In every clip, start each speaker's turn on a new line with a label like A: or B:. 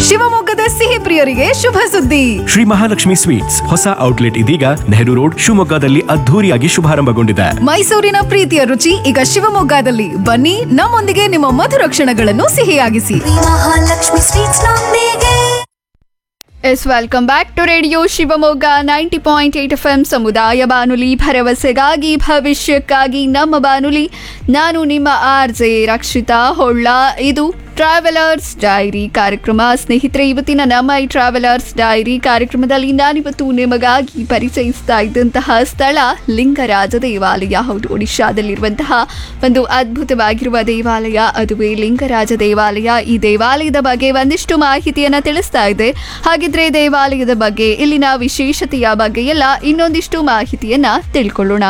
A: ಶಿವಮೊಗ್ಗದ ಸಿಹಿ ಪ್ರಿಯರಿಗೆ ಶುಭ ಸುದ್ದಿ
B: ಶ್ರೀ ಮಹಾಲಕ್ಷ್ಮಿ ಸ್ವೀಟ್ಸ್ ಹೊಸ ಔಟ್ಲೆಟ್ ಇದೀಗ ನೆಹರು ರೋಡ್ ಶಿವಮೊಗ್ಗದಲ್ಲಿ ಅದ್ಧೂರಿಯಾಗಿ ಶುಭಾರಂಭಗೊಂಡಿದೆ
A: ಮೈಸೂರಿನ ಪ್ರೀತಿಯ ರುಚಿ ಈಗ ಶಿವಮೊಗ್ಗದಲ್ಲಿ ಬನ್ನಿ ನಮ್ಮೊಂದಿಗೆ ನಿಮ್ಮ ಮಧುರ ಕ್ಷಣಗಳನ್ನು ಸಿಹಿಯಾಗಿಸಿ
C: ಮಹಾಲಕ್ಷ್ಮಿ ಸ್ವೀಟ್ಸ್ ನೊಂದಿಗೆ
D: yes welcome back to radio Shivamogga ninety point eight F M ಸಮುದಾಯ ಬಾನುಲಿ ಭರವಸೆಗಾಗಿ ಭವಿಷ್ಯಕ್ಕಾಗಿ ನಮ್ಮ ಬಾನುಲಿ ನಾನು ನಿಮ್ಮ ಆರ್ ಜೆ ರಕ್ಷಿತಾ ಹೊಳ್ಳ ಇದು ಟ್ರಾವೆಲರ್ಸ್ ಡೈರಿ ಕಾರ್ಯಕ್ರಮ ಸ್ನೇಹಿತರೆ ಇವತ್ತಿನ ನಮ್ಮ ಈ ಟ್ರಾವೆಲರ್ಸ್ ಡೈರಿ ಕಾರ್ಯಕ್ರಮದಲ್ಲಿ ನಾನಿವತ್ತು ನಿಮಗಾಗಿ ಪರಿಚಯಿಸ್ತಾ ಇದ್ದಂತಹ ಸ್ಥಳ ಲಿಂಗರಾಜ ದೇವಾಲಯ ಹೌದು ಒಡಿಶಾದಲ್ಲಿರುವಂತಹ ಒಂದು ಅದ್ಭುತವಾಗಿರುವ ದೇವಾಲಯ ಅದುವೇ ಲಿಂಗರಾಜ ದೇವಾಲಯ ಈ ದೇವಾಲಯದ ಬಗ್ಗೆ ಒಂದಿಷ್ಟು ಮಾಹಿತಿಯನ್ನ ತಿಳಿಸ್ತಾ ಇದೆ ಹಾಗಿದ್ರೆ ದೇವಾಲಯದ ಬಗ್ಗೆ ಇಲ್ಲಿನ ವಿಶೇಷತೆಯ ಬಗ್ಗೆ ಎಲ್ಲ ಇನ್ನೊಂದಿಷ್ಟು ಮಾಹಿತಿಯನ್ನ ತಿಳ್ಕೊಳ್ಳೋಣ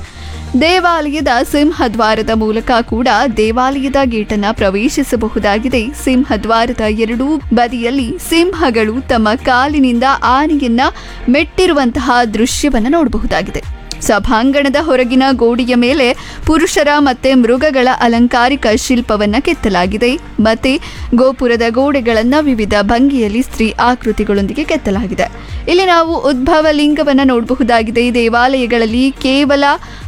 D: ದೇವಾಲಯದ ಸಿಂಹದ್ವಾರದ ಮೂಲಕ ಕೂಡ ದೇವಾಲಯದ ಗೇಟನ್ನ ಪ್ರವೇಶಿಸಬಹುದಾಗಿದೆ ಸಿಂಹದ್ವಾರದ ಎರಡೂ ಬದಿಯಲ್ಲಿ ಸಿಂಹಗಳು ತಮ್ಮ ಕಾಲಿನಿಂದ ಆನೆಯನ್ನ ಮೆಟ್ಟಿರುವಂತಹ ದೃಶ್ಯವನ್ನ ನೋಡಬಹುದಾಗಿದೆ ಸಭಾಂಗಣದ ಹೊರಗಿನ ಗೋಡೆಯ ಮೇಲೆ ಪುರುಷರ ಮತ್ತೆ ಮೃಗಗಳ ಅಲಂಕಾರಿಕ ಶಿಲ್ಪವನ್ನ ಕೆತ್ತಲಾಗಿದೆ ಮತ್ತೆ ಗೋಪುರದ ಗೋಡೆಗಳನ್ನ ವಿವಿಧ ಭಂಗಿಯಲ್ಲಿ ಸ್ತ್ರೀ ಆಕೃತಿಗಳೊಂದಿಗೆ ಕೆತ್ತಲಾಗಿದೆ ಇಲ್ಲಿ ನಾವು ಉದ್ಭವ ಲಿಂಗವನ್ನ ನೋಡಬಹುದಾಗಿದೆ ಈ ದೇವಾಲಯಗಳಲ್ಲಿ ಕೇವಲ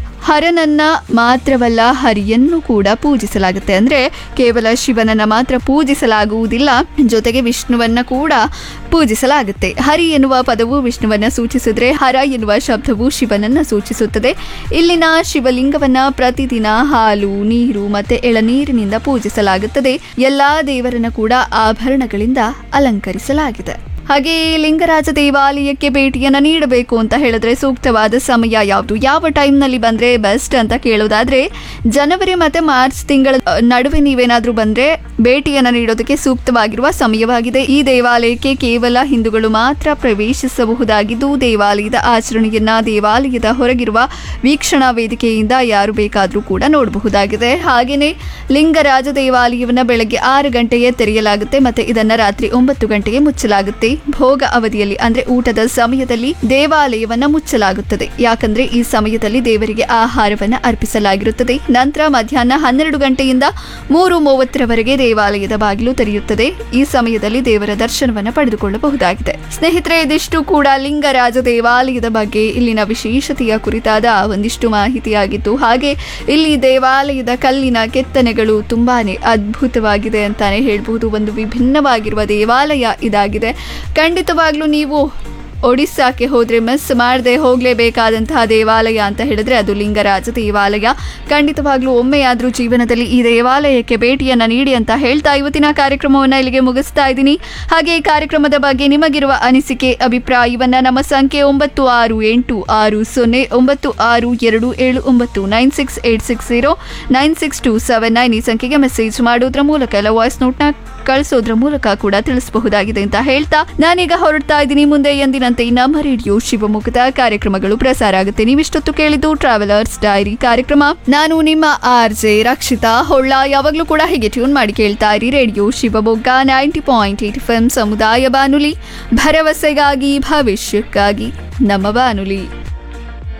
D: ಹರನನ್ನ ಮಾತ್ರವಲ್ಲ ಹರಿಯನ್ನು ಕೂಡ ಪೂಜಿಸಲಾಗುತ್ತೆ ಅಂದ್ರೆ ಕೇವಲ ಶಿವನನ್ನ ಮಾತ್ರ ಪೂಜಿಸಲಾಗುವುದಿಲ್ಲ ಜೊತೆಗೆ ವಿಷ್ಣುವನ್ನ ಕೂಡ ಪೂಜಿಸಲಾಗುತ್ತೆ ಹರಿ ಎನ್ನುವ ಪದವು ವಿಷ್ಣುವನ್ನ ಸೂಚಿಸಿದ್ರೆ ಹರ ಎನ್ನುವ ಶಬ್ದವು ಶಿವನನ್ನ ಸೂಚಿಸುತ್ತದೆ ಇಲ್ಲಿನ ಶಿವಲಿಂಗವನ್ನ ಪ್ರತಿದಿನ ಹಾಲು ನೀರು ಮತ್ತೆ ಎಳನೀರಿನಿಂದ ಪೂಜಿಸಲಾಗುತ್ತದೆ ಎಲ್ಲಾ ದೇವರನ್ನ ಕೂಡ ಆಭರಣಗಳಿಂದ ಅಲಂಕರಿಸಲಾಗಿದೆ ಹಾಗೆ ಲಿಂಗರಾಜ ದೇವಾಲಯಕ್ಕೆ ಭೇಟಿಯನ್ನ ನೀಡಬೇಕು ಅಂತ ಹೇಳಿದ್ರೆ ಸೂಕ್ತವಾದ ಸಮಯ ಯಾವುದು ಯಾವ ಟೈಮ್ನಲ್ಲಿ ಬಂದ್ರೆ ಬೆಸ್ಟ್ ಅಂತ ಕೇಳೋದಾದ್ರೆ ಜನವರಿ ಮತ್ತೆ ಮಾರ್ಚ್ ತಿಂಗಳ ಅ, ನಡುವೆ ನೀವೇನಾದ್ರೂ ಬಂದ್ರೆ ಭೇಟಿಯನ್ನ ನೀಡೋದಕ್ಕೆ ಸೂಕ್ತವಾಗಿರುವ ಸಮಯವಾಗಿದೆ ಈ ದೇವಾಲಯಕ್ಕೆ ಕೇವಲ ಹಿಂದೂಗಳು ಮಾತ್ರ ಪ್ರವೇಶಿಸಬಹುದಾಗಿದ್ದು ದೇವಾಲಯದ ಆಚರಣೆಯನ್ನ ದೇವಾಲಯದ ಹೊರಗಿರುವ ವೀಕ್ಷಣಾ ವೇದಿಕೆಯಿಂದ ಯಾರು ಬೇಕಾದರೂ ಕೂಡ ನೋಡಬಹುದಾಗಿದೆ ಹಾಗೆಯೇ ಲಿಂಗರಾಜ ದೇವಾಲಯವನ್ನ ಬೆಳಗ್ಗೆ ಆರು ಗಂಟೆಗೆ ತೆರೆಯಲಾಗುತ್ತೆ ಮತ್ತೆ ಇದನ್ನ ರಾತ್ರಿ ಒಂಬತ್ತು ಗಂಟೆಗೆ ಮುಚ್ಚಲಾಗುತ್ತೆ ಭೋಗ ಅವಧಿಯಲ್ಲಿ ಅಂದ್ರೆ ಊಟದ ಸಮಯದಲ್ಲಿ ದೇವಾಲಯವನ್ನ ಮುಚ್ಚಲಾಗುತ್ತದೆ ಯಾಕಂದ್ರೆ ಈ ಸಮಯದಲ್ಲಿ ದೇವರಿಗೆ ಆಹಾರವನ್ನ ಅರ್ಪಿಸಲಾಗಿರುತ್ತದೆ ನಂತರ ಮಧ್ಯಾಹ್ನ ಹನ್ನೆರಡು ಗಂಟೆಯಿಂದ ಮೂರು ಮೂವತ್ತರವರೆಗೆ ದೇವಾಲಯದ ಬಾಗಿಲು ತೆರೆಯುತ್ತದೆ ಈ ಸಮಯದಲ್ಲಿ ದೇವರ ದರ್ಶನವನ್ನ ಪಡೆದುಕೊಳ್ಳಬಹುದಾಗಿದೆ ಸ್ನೇಹಿತರೆ ಇದಿಷ್ಟು ಕೂಡ ಲಿಂಗರಾಜ ದೇವಾಲಯದ ಬಗ್ಗೆ ಇಲ್ಲಿನ ವಿಶೇಷತೆಯ ಕುರಿತಾದ ಒಂದಿಷ್ಟು ಮಾಹಿತಿಯಾಗಿತ್ತು ಹಾಗೆ ಇಲ್ಲಿ ದೇವಾಲಯದ ಕಲ್ಲಿನ ಕೆತ್ತನೆಗಳು ತುಂಬಾನೇ ಅದ್ಭುತವಾಗಿದೆ ಅಂತಾನೆ ಹೇಳ್ಬಹುದು ಒಂದು ವಿಭಿನ್ನವಾಗಿರುವ ದೇವಾಲಯ ಇದಾಗಿದೆ ಖಂಡಿತವಾಗ್ಲೂ ನೀವು ಒಡಿಸ್ಸಾಕ್ಕೆ ಹೋದ್ರೆ ಮಿಸ್ ಮಾಡದೆ ಹೋಗಲೇಬೇಕಾದಂತಹ ದೇವಾಲಯ ಅಂತ ಹೇಳಿದ್ರೆ ಅದು ಲಿಂಗರಾಜ ದೇವಾಲಯ ಖಂಡಿತವಾಗ್ಲೂ ಒಮ್ಮೆಯಾದ್ರೂ ಜೀವನದಲ್ಲಿ ಈ ದೇವಾಲಯಕ್ಕೆ ಭೇಟಿಯನ್ನ ನೀಡಿ ಅಂತ ಹೇಳ್ತಾ ಇವತ್ತಿನ ಕಾರ್ಯಕ್ರಮವನ್ನ ಇಲ್ಲಿಗೆ ಮುಗಿಸ್ತಾ ಇದ್ದೀನಿ ಹಾಗೆ ಈ ಕಾರ್ಯಕ್ರಮದ ಬಗ್ಗೆ ನಿಮಗಿರುವ ಅನಿಸಿಕೆ ಅಭಿಪ್ರಾಯವನ್ನ ನಮ್ಮ ಸಂಖ್ಯೆ ಒಂಬತ್ತು ಆರು ಎಂಟು ಆರು ಸೊನ್ನೆ ಒಂಬತ್ತು ಆರು ಎರಡು ಏಳು ಒಂಬತ್ತು nine six eight six zero nine six two seven nine ಈ ಸಂಖ್ಯೆಗೆ ಮೆಸೇಜ್ ಮಾಡೋದ್ರ ಮೂಲಕ ಇಲ್ಲ ವಾಯ್ಸ್ ನೋಟ್ನ ಕಳಿಸೋದ್ರ ಮೂಲಕ ಕೂಡ ತಿಳಿಸಬಹುದಾಗಿದೆ ಅಂತ ಹೇಳ್ತಾ ನಾನೀಗ ಹೊರಡ್ತಾ ಇದ್ದೀನಿ ಮುಂದೆ ಎಂದಿನಂತೆ ನಮ್ಮ ರೇಡಿಯೋ ಶಿವಮೊಗ್ಗದ ಕಾರ್ಯಕ್ರಮಗಳು ಪ್ರಸಾರ ಆಗುತ್ತೆ ನೀವಿಷ್ಟೊತ್ತು ಕೇಳಿದ್ದು ಟ್ರಾವೆಲರ್ಸ್ ಡೈರಿ ಕಾರ್ಯಕ್ರಮ ನಾನು ನಿಮ್ಮ ಆರ್ ಜೆ ರಕ್ಷಿತಾ ಹೊಳ್ಳ ಯಾವಾಗಲೂ ಕೂಡ ಹೀಗೆ ಟ್ಯೂನ್ ಮಾಡಿ ಕೇಳ್ತಾ ಇರಿ radio Shivamogga ninety point eight F ಸಮುದಾಯ ಬಾನುಲಿ ಭರವಸೆಗಾಗಿ ಭವಿಷ್ಯಕ್ಕಾಗಿ ನಮ್ಮ ಬಾನುಲಿ